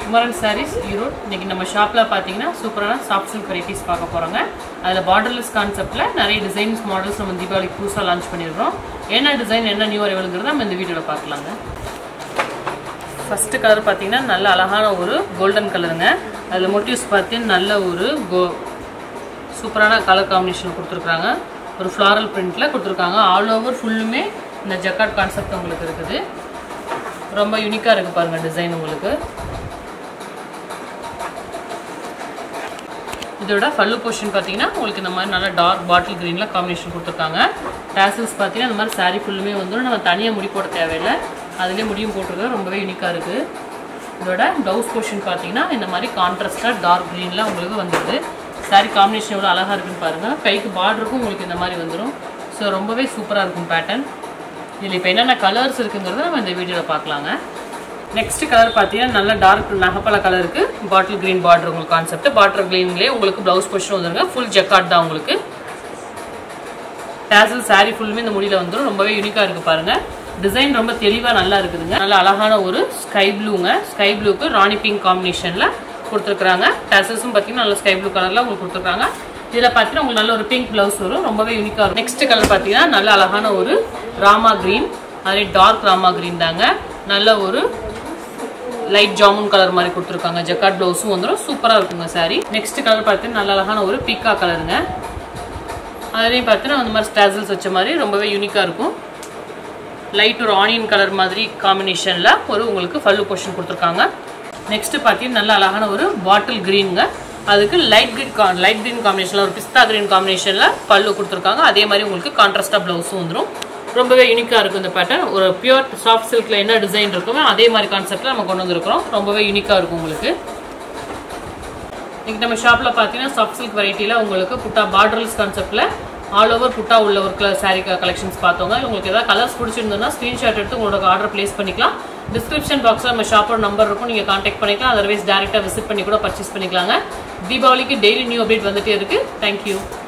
குமரன் சாரீஸ் ஈரோடு இன்னைக்கு நம்ம ஷாப்பில் பார்த்தீங்கன்னா சூப்பரான சாஃப்ட் சில்க் வெரைட்டிஸ் பார்க்க போகிறோங்க அதில் பார்டர்லெஸ் கான்செப்ட்டில் நிறைய டிசைன்ஸ் மாடல்ஸ் நம்ம தீபாவளிக்கு புதுசாக லான்ச் பண்ணியிருக்கிறோம் என்ன டிசைன் என்ன நியூ அரைவலுங்கிறத நம்ம இந்த வீடியோவில் பார்க்கலாங்க ஃபஸ்ட்டு கலர் பார்த்தீங்கன்னா நல்ல அழகான ஒரு கோல்டன் கலருங்க அதில் மோட்டிவ்ஸ் பார்த்தீங்கன்னா நல்ல ஒரு கோ சூப்பரான கலர் காம்பினேஷன் கொடுத்துருக்குறாங்க ஒரு ஃப்ளாரல் பிரிண்ட்டில் கொடுத்துருக்காங்க ஆல் ஓவர் ஃபுல்லுமே இந்த ஜக்காட் கான்செப்ட் உங்களுக்கு இருக்குது ரொம்ப யூனிக்காக இருக்குது பாருங்கள் டிசைன் உங்களுக்கு இதோட பல்லு போர்ஷன் பார்த்தீங்கன்னா உங்களுக்கு இந்த மாதிரி நல்லா டார்க் பாட்டில் க்ரீனில் காம்பினேஷன் கொடுத்துருக்காங்க டேசல்ஸ் பார்த்தீங்கன்னா இந்த மாதிரி சாரீ ஃபுல்லுமே வந்துடும் நம்ம தனியாக முடி போட தேவையில்லை அதுலேயே முடியும் போட்டிருக்க ரொம்பவே யூனிக்காக இருக்குது இதோட ப்ளவுஸ் போர்ஷன் பார்த்தீங்கன்னா இந்த மாதிரி கான்ட்ராஸ்டாக டார்க் க்ரீனில் உங்களுக்கு வந்துடுது சாரீ காம்பினேஷன் எவ்வளோ அழகாக இருக்குன்னு பாருங்கள் கைக்கு பார்டருக்கும் உங்களுக்கு இந்த மாதிரி வந்துடும் ஸோ ரொம்பவே சூப்பராக இருக்கும் பேட்டர்ன் இதில் இப்போ என்னென்ன கலர்ஸ் இருக்குங்கிறத நம்ம இந்த வீடியோவில் பார்க்கலாங்க நெக்ஸ்ட் கலர் பார்த்தீங்கன்னா நல்ல டார்க் நகப்பல கலருக்கு பாட்டில் கிரீன் பார்டர் உங்களுக்கு கான்செப்ட் பாட்டில் கிரீன்லேயே உங்களுக்கு ப்ளவுஸ் பொசிஷன் வந்துருங்க ஃபுல் ஜக்காட் தான் உங்களுக்கு டேசல் சாரீ ஃபுல்லுமே இந்த முடியில் வந்துடும் ரொம்பவே யூனிக்காக இருக்குது பாருங்கள் டிசைன் ரொம்ப தெளிவாக நல்லா இருக்குதுங்க நல்ல அழகான ஒரு ஸ்கை ப்ளூங்க ஸ்கை ப்ளூக்கு ராணி பிங்க் காம்பினேஷனில் கொடுத்துருக்குறாங்க டேசல்ஸும் பார்த்தீங்கன்னா நல்ல ஸ்கை ப்ளூ கலரில் உங்களுக்கு கொடுத்துருக்காங்க இதில் பார்த்தீங்கன்னா உங்களுக்கு நல்ல ஒரு பிங்க் ப்ளவுஸ் வரும் ரொம்பவே யூனிக்காக இருக்கும் நெக்ஸ்ட் கலர் பார்த்தீங்கன்னா நல்ல அழகான ஒரு ராமா க்ரீன் அதே டார்க் ராமா க்ரீன் தாங்க நல்ல ஒரு லைட் ஜாமுன் கலர் மாதிரி கொடுத்துருக்காங்க ஜக்காட் ப்ளவுஸும் வந்துடும் சூப்பராக இருக்குங்க சாரி நெக்ஸ்ட் கலர் பார்த்தீங்கன்னா நல்ல அழகான ஒரு பீக்கா கலருங்க அதுலேயும் பார்த்தீங்கன்னா அந்த மாதிரி ஸ்டாசல்ஸ் வச்ச மாதிரி ரொம்பவே யூனிக்காக இருக்கும் லைட் ஒரு ஆனியன் கலர் மாதிரி காம்பினேஷனில் ஒரு உங்களுக்கு ஃபல்லு போர்ஷன் கொடுத்துருக்காங்க நெக்ஸ்ட் பார்த்தீங்கன்னா நல்ல அழகான ஒரு பாட்டில் க்ரீனுங்க அதுக்கு லைட் க்ரீன் லைட் க்ரீன் காம்பினேஷனில் ஒரு பிஸ்தா க்ரீன் காம்பினேஷனில் பல்லு கொடுத்துருக்காங்க அதே மாதிரி உங்களுக்கு கான்ட்ராஸ்டாக ப்ளவுஸும் வந்துடும் ரொம்பவே யூனிக்காக இருக்கும் இந்த பேட்டர்ன் ஒரு பியூர் சாஃப்ட் சில்கில் என்ன டிசைன் இருக்குமோ அதே மாதிரி கான்செப்டில் நம்ம கொண்டு வந்திருக்கிறோம் ரொம்பவே யூனிக்காக இருக்கும் உங்களுக்கு இன்றைக்கி நம்ம ஷாப்பில் பார்த்தீங்கன்னா சாஃப்ட் சில்க் வெரைட்டியில் உங்களுக்கு புட்டா பார்டர்ஸ் கான்செப்டில் ஆல் ஓவர் புட்டா உள்ள ஒரு கலர் சாரீ கலெக்ஷன்ஸ் பார்த்தோங்க உங்களுக்கு ஏதாவது கலர்ஸ் பிடிச்சிருந்ததுன்னா ஸ்க்ரீன்ஷாட் எடுத்து உங்களோட ஆர்டர் ப்ளேஸ் பண்ணிக்கலாம் டிஸ்கிரிப்ஷன் பாக்ஸில் நம்ம ஷாப்போட நம்பர் இருக்கும் நீங்கள் காண்டாக்ட் பண்ணிக்கலாம் அதர்வைஸ் டேரெக்டாக விசிட் பண்ணி கூட பர்ச்சேஸ் பண்ணிக்கலாங்க தீபாவளிக்கு டெய்லி நியூ அப்டேட் வந்துட்டே இருக்குது தேங்க்யூ